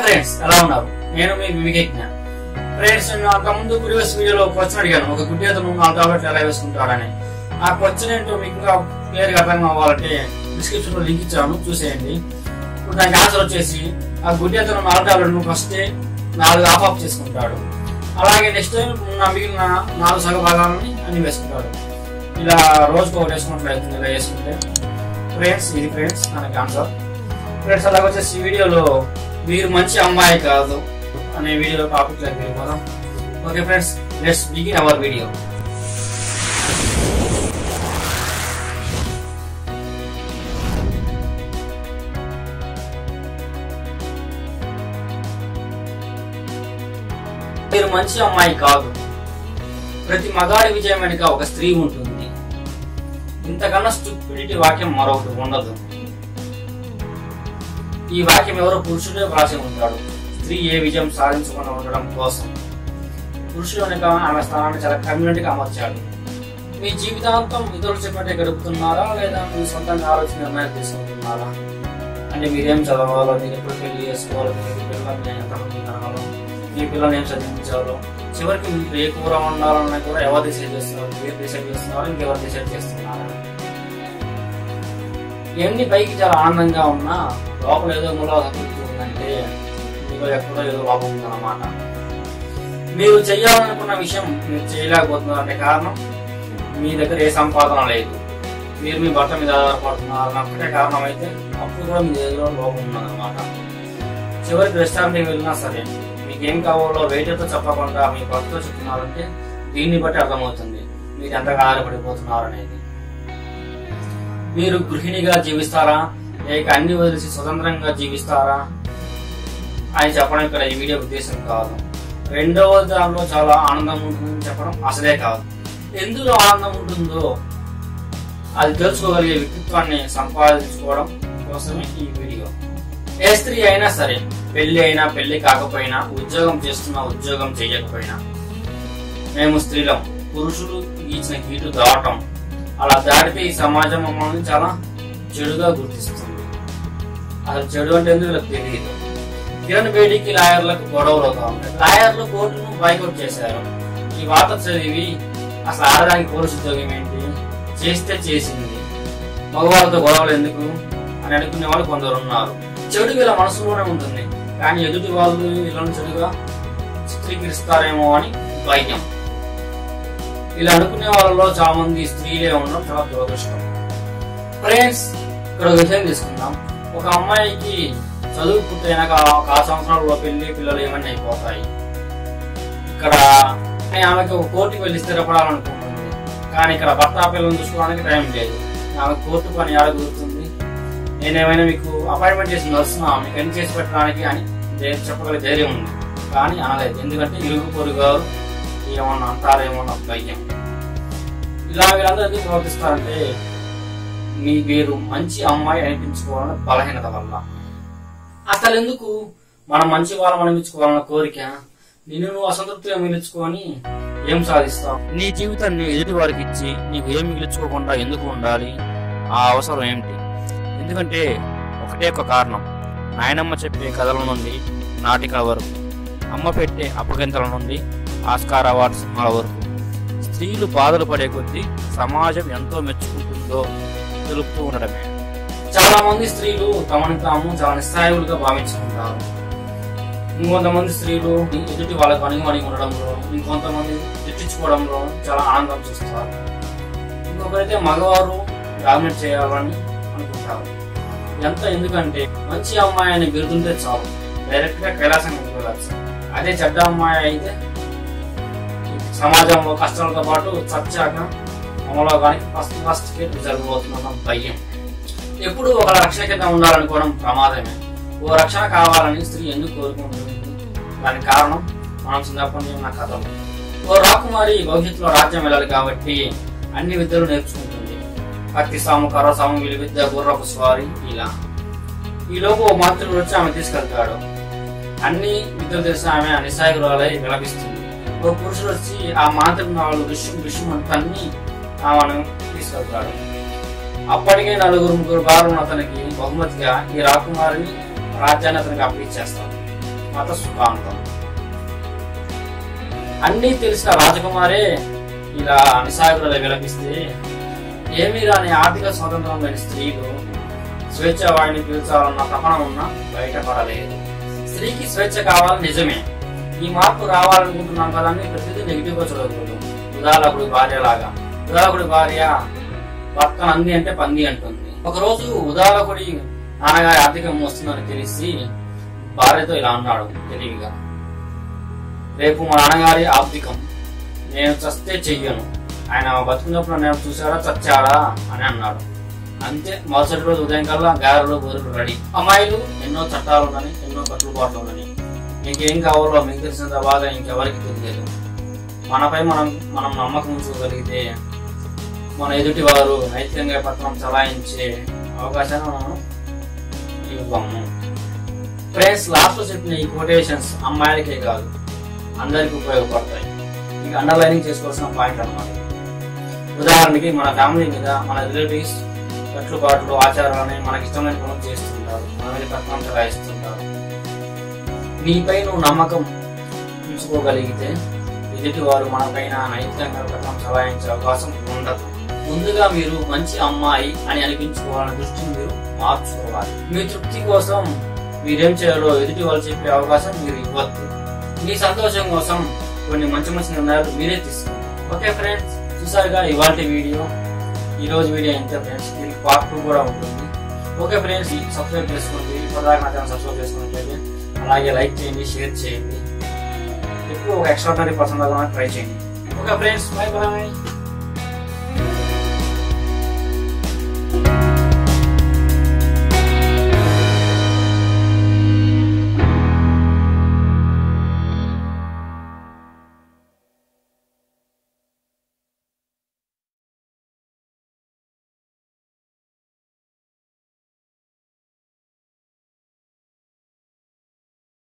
friends ఎలా ఉన్నారు నేను మీ వివేజ్ఞ ఫ్రెండ్స్ నేను అంతకుముందు ప్రీవియస్ వీడియోలో క్వశ్చన్ అడిగాను ఒక గుడ్డి అతను నాలుగు టాబ్లెట్లు ఎలా వేసుకుంటాడని ఆ క్వశ్చన్ ఏంటో మీకు ఇంకా క్లియర్ గా అర్థం అవ్వాలంటే డిస్క్రిప్షన్ లో లింక్ ఇచ్చాను చూసేయండి ఇప్పుడు దానికి ఆన్సర్ వచ్చేసి ఆ గుడ్డి అతను నాలుగు టాబ్లెట్ ఫస్ట్ నాలుగు ఆఫ్ ఆఫ్ చేసుకుంటాడు అలాగే నెక్స్ట్ టైం ఉన్న మిగిలిన నాలుగు సగ భాగాలని అన్ని వేసుకుంటాడు ఇలా రోజుకు ఒకటి వేసుకున్నట్లు ఇలా వేసుకుంటే ఫ్రెండ్స్ ఇది ఫ్రెండ్స్ మనకి ఆన్సర్ ఫ్రెండ్స్ అలాగే వచ్చేసి ఈ వీడియోలో మీరు మంచి అమ్మాయి కాదు అనే వీడియోలో టాపిక్ లైక్ వెళ్ళిపోదాం okay friends let's begin our video మీరు మంచి అమ్మాయి కాదు ప్రతి మగాడి విజయం వెనుక ఒక స్త్రీ ఉంటుంది ఇంతకన్నా స్టూపిడిటీ వాక్యం మరొకటి ఉండదు ఈ వాక్యం ఎవరో పురుషుడే వ్రాసి ఉంటాడు స్త్రీ ఏ విజయం సాధించకుండా ఉండడం కోసం పురుషుడు వెనుక ఆమె స్థానాన్ని చాలా కన్వీనెంట్ గా అమర్చాడు మీ జీవితాంతం ఇతరులు చెప్పినట్టే గడుపుతున్నారా లేదా మీ సొంతంగా ఆలోచన నిర్ణయాలు తీసుకుంటున్నారా అంటే మీరేం చదవాలో మీరు ఎప్పుడు పెళ్లి చేసుకోవాలో మీ పిల్లల్ని ఎంతమంది కనాలో మీ పిల్లల్ని ఏం చదివించాలో చివరికి మీకు ఏ కూర వండాలన్నా కూడా ఎవరు డిసైడ్ చేస్తున్నారు మీరు డిసైడ్ చేస్తున్నారు ఇంకెవరు డిసైడ్ చేస్తున్నారు ఎన్ని పైకి చాలా ఆనందంగా ఉన్నా లోపల ఏదో మూల ఉందంటే మీలో ఎక్కడో ఏదో లోపం ఉందన్నమాట మీరు చేయాలనుకున్న విషయం మీరు చేయలేకపోతున్నారు అంటే కారణం మీ దగ్గర ఏ సంపాదన లేదు మీరు మీ భర్త మీద ఆధారపడుతున్నారు అని ఒక్కటే కారణం అయితే అప్పుడు కూడా మీ దగ్గర లోపం ఉన్నదన్నమాట చివరికి రెస్టారెంట్కి వెళ్ళినా సరే మీకు ఏం కావాలో వెయిటర్తో చెప్పకుండా మీ భర్తతో చెప్తున్నారంటే దీన్ని బట్టి అర్థమవుతుంది మీరు ఎంతగా ఆధారపడిపోతున్నారు అనేది మీరు గృహిణిగా జీవిస్తారా లేక అన్ని వదిలేసి స్వతంత్రంగా జీవిస్తారా అని చెప్పడం ఇక్కడ ఈ వీడియో ఉద్దేశం కాదు రెండవ దానిలో చాలా ఆనందం ఉంటుందని చెప్పడం అసలే కాదు ఎందులో ఆనందం ఉంటుందో అది తెలుసుకోగలిగే వ్యక్తిత్వాన్ని సంపాదించుకోవడం కోసమే ఈ వీడియో ఏ స్త్రీ అయినా సరే పెళ్లి అయినా పెళ్లి కాకపోయినా ఉద్యోగం చేస్తున్నా ఉద్యోగం చేయకపోయినా మేము స్త్రీలం పురుషులు గీచిన గీటు దాటం అలా దాటితే ఈ సమాజం మమ్మల్ని చాలా చెడుగా గుర్తిస్తుంది అసలు చెడు అంటే ఎందుకు వీళ్ళకి తెలియదు కిరణ్ బేడీకి లాయర్లకు గొడవలు అవుతా ఉంటాయి లాయర్లు కోర్టును బైకౌట్ చేశారు ఈ వార్త చదివి అసలు ఆడడానికి పోలీసు ఉద్యోగం ఏంటి చేస్తే చేసింది మగవాళ్ళతో గొడవలు ఎందుకు అని అనుకునే వాళ్ళు కొందరు ఉన్నారు చెడు వీళ్ళ మనసులోనే ఉంటుంది కానీ ఎదుటి వాళ్ళు వీళ్ళని చెడుగా చిత్రీకరిస్తారేమో అని భయం ఇలా అనుకునే వాళ్ళలో చాలా మంది స్త్రీలే ఉండడం చాలా దురదృష్టం ఫ్రెండ్స్ ఇక్కడ ఒక విషయం తీసుకుందాం ఒక అమ్మాయికి చదువు పూర్తయినాక ఒక ఆరు సంవత్సరాలలో పెళ్లి పిల్లలు ఏమన్నా అయిపోతాయి ఇక్కడ ఆమెకి ఒక కోర్టుకి వెళ్ళి స్థిరపడాలనుకుంటుంది కానీ ఇక్కడ భర్త పిల్లలను చూసుకోవడానికి టైం లేదు ఆమె కోర్టు పని ఆడ కుదురుతుంది నేనేమైనా మీకు అపాయింట్మెంట్ చేసి నడుస్తున్నా మీకు ఎన్ని చేసి పెట్టడానికి అని ధైర్యం చెప్పగలిగే ధైర్యం ఉంది కానీ అనలేదు ఎందుకంటే ఇరుగు పొరుగు గారు ఏమన్నా అంటారేమో నాకు భయం ఇలా వీళ్ళందరూ ఎందుకు ప్రవర్తిస్తారంటే మీ మీరు మంచి అమ్మాయి అనిపించుకోవాలన్న బలహీనత వల్ల అసలు ఎందుకు మనం మంచి వాళ్ళం అనిపించుకోవాలన్న కోరిక నిన్ను నువ్వు అసంతృప్తిగా మిగిల్చుకొని ఏం సాధిస్తావు నీ జీవితాన్ని ఎదుటి వారికి ఇచ్చి నీకు ఏం మిగిల్చుకోకుండా ఎందుకు ఉండాలి ఆ అవసరం ఏమిటి ఎందుకంటే ఒకటే ఒక కారణం నాయనమ్మ చెప్పే కథల నుండి నాటికల వరకు అమ్మ పెట్టే అప్పగింతల నుండి ఆస్కార్ అవార్డు సినిమాల వరకు స్త్రీలు బాధలు పడే కొద్దీ సమాజం ఎంతో మెచ్చుకుంటుందో తెలుపుతూ ఉండడమే చాలా మంది స్త్రీలు తమను తాము చాలా నిస్సాయులుగా భావించుకుంటారు ఇంకొంతమంది స్త్రీలు ఎదుటి వాళ్ళకు అణిగి ఉండడంలో ఇంకొంతమంది తిట్టించుకోవడంలో చాలా ఆనందం చూస్తారు ఇంకొకరైతే మగవారు డామినేట్ చేయాలని అనుకుంటారు ఎంత ఎందుకంటే మంచి అమ్మాయి అని బిరుదుంటే చాలు డైరెక్ట్ గా కైలాసం వెళ్ళచ్చు అదే చెడ్డ అమ్మాయి అయితే సమాజంలో కష్టాలతో పాటు చచ్చాక అమలోగానికి ఫస్ట్ ఫస్ట్ జరగబోతున్న భయం ఎప్పుడు ఒక రక్షణ కింద ఉండాలనుకోవడం ప్రమాదమే ఓ రక్షణ కావాలని స్త్రీ ఎందుకు కోరుకుంటుంది దానికి కారణం మనం చిన్నప్పటి నుంచి ఉన్న కథలు ఓ రాకుమారి భవిష్యత్తులో రాజ్యం వెళ్ళాలి కాబట్టి అన్ని విద్యలు నేర్చుకుంటుంది కత్తి సాము కర్ర సాము వీలి విద్య గుర్రపు స్వారీ ఇలా ఈలోపు ఓ మంత్రుడు వచ్చి ఆమె తీసుకెళ్తాడు అన్ని విద్యలు తెలిసిన ఆమె నిస్సాయురాలై విలపిస్తుంది ఓ పురుషుడు వచ్చి ఆ మాంత్రిక వాళ్ళు విషయం విషయం అని తన్ని ఆమెను తీసుకెళ్తాడు అప్పటికే నలుగురు ముగ్గురు బారున్న అతనికి బహుమతిగా ఈ రాకుమారిని రాజ్యాన్ని అతనికి అప్పగించేస్తాడు మత సుఖాంతం అన్నీ తెలిసిన రాజకుమారే ఇలా నిస్సాగులలో విలపిస్తే ఏమీ రాని ఆర్థిక స్వాతంత్రం లేని స్త్రీలు స్వేచ్ఛ వాడిని పీల్చాలన్న తపన ఉన్న బయటపడలేదు స్త్రీకి స్వేచ్ఛ కావాలని నిజమే ఈ మార్పు రావాలనుకుంటున్నాం కదని ప్రతిదీ నెగిటివ్ గా చూడకూడదు ఉదాహరణకుడి భార్య లాగా ఉదాహరణకుడి భార్య భర్త నంది అంటే పంది అంటుంది ఒక రోజు ఉదాహరణకుడి నాన్నగారి ఆర్థికం వస్తుందని తెలిసి భార్యతో ఇలా అన్నాడు తెలివిగా రేపు మా నాన్నగారి ఆర్థికం నేను చస్తే చెయ్యను ఆయన బతుకున్నప్పుడు నేను చూసాడా చచ్చాడా అని అన్నాడు అంతే మరుసటి రోజు ఉదయం కల్లా గారెలు బోరులు రెడీ అమ్మాయిలు ఎన్నో చట్టాలు ఉందని ఎన్నో కట్టుబాట్లు ఉందని మీకేం కావాలో మీకు తెలిసినంత బాగా ఇంకెవరికి తెలియదు మనపై మనం మనం నమ్మకం ఉంచుకోగలిగితే మన ఎదుటి వారు నైతికంగా పత్రం చలాయించే అవకాశాన్ని మనం ఇవ్వము ఫ్రెండ్స్ లాస్ట్ లో చెప్పిన ఈ కొటేషన్స్ అమ్మాయిలకే కాదు అందరికి ఉపయోగపడతాయి ఇక అండర్లైనింగ్ చేసుకోవాల్సిన పాయింట్ అన్నమాట ఉదాహరణకి మన ఫ్యామిలీ మీద మన రిలేటివ్స్ కట్టుబాట్లు ఆచారాలని మనకి ఇష్టమైన పనులు చేస్తుంటారు మన మీద పత్రం చలాయిస్తుంటారు నీపై నువ్వు నమ్మకం ఉంచుకోగలిగితే ఎదుటి వారు మన పైన నైతికంగా పత్రం చలాయించే అవకాశం ఉండదు ముందుగా మీరు మంచి అమ్మాయి అని అనిపించుకోవాలనే దృష్టిని మీరు మార్చుకోవాలి మీ తృప్తి కోసం మీరేం చేయాలో ఎదుటి వాళ్ళు చెప్పే అవకాశం మీరు ఇవ్వద్దు మీ సంతోషం కోసం కొన్ని మంచి మంచి నిర్ణయాలు మీరే తీసుకోండి ఓకే ఫ్రెండ్స్ చూసారుగా ఇవాళ వీడియో ఈ రోజు వీడియో ఎంత ఫ్రెండ్స్ దీనికి పార్ట్ టూ కూడా ఉంటుంది ఓకే ఫ్రెండ్స్ సబ్స్క్రైబ్ చేసుకోండి ఇప్పటిదాకా నా ఛానల్ సబ్స్క్రైబ్ చేసుకున్నట్లయితే అలాగే లైక్ చేయండి షేర్ చేయండి ఎక్కువ ఒక ఎక్స్ట్రాడనరీ పర్సన్ లాగా ట్రై చేయండి ఓకే ఫ్రెండ్స్ బై బాయ్